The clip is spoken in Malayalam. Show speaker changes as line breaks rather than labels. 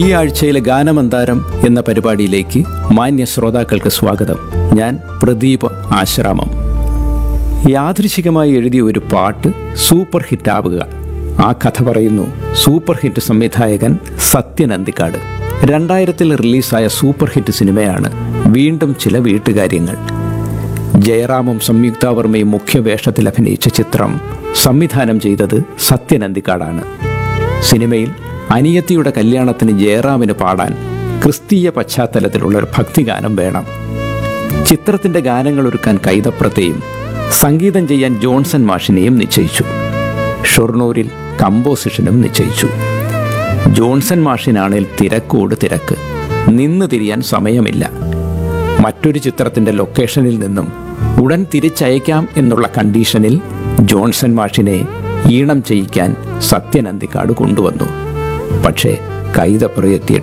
ഈ ആഴ്ചയിലെ ഗാനമന്താരം എന്ന പരിപാടിയിലേക്ക് മാന്യ ശ്രോതാക്കൾക്ക് സ്വാഗതം ഞാൻ പ്രദീപ് ആശ്രാമം യാദൃശികമായി എഴുതിയ ഒരു പാട്ട് സൂപ്പർ ഹിറ്റാവുക ആ കഥ പറയുന്നു സൂപ്പർ ഹിറ്റ് സംവിധായകൻ സത്യൻ അന്തിക്കാട് രണ്ടായിരത്തിൽ റിലീസായ സൂപ്പർ ഹിറ്റ് സിനിമയാണ് വീണ്ടും ചില വീട്ടുകാര്യങ്ങൾ ജയറാമും സംയുക്ത വർമ്മയും മുഖ്യ വേഷത്തിൽ അഭിനയിച്ച ചിത്രം സംവിധാനം ചെയ്തത് സത്യൻ അന്തിക്കാടാണ് സിനിമയിൽ അനിയത്തിയുടെ കല്യാണത്തിന് ജയറാമിന് പാടാൻ ക്രിസ്തീയ പശ്ചാത്തലത്തിലുള്ള ഒരു ഭക്തിഗാനം വേണം ചിത്രത്തിന്റെ ഗാനങ്ങൾ ഒരുക്കാൻ കൈതപ്രത്തെയും സംഗീതം ചെയ്യാൻ ജോൺസൺ മാഷിനെയും നിശ്ചയിച്ചു ഷൊർണൂരിൽ കമ്പോസിഷനും നിശ്ചയിച്ചു ജോൺസൺ മാഷിനാണേൽ തിരക്കോട് തിരക്ക് നിന്ന് തിരിയാൻ സമയമില്ല മറ്റൊരു ചിത്രത്തിന്റെ ലൊക്കേഷനിൽ നിന്നും ഉടൻ തിരിച്ചയക്കാം എന്നുള്ള കണ്ടീഷനിൽ ജോൺസൺ മാഷിനെ ഈണം ചെയ്യിക്കാൻ സത്യനന്ദിക്കാട് കൊണ്ടുവന്നു പക്ഷേ കൈതപ്ര എത്തിയ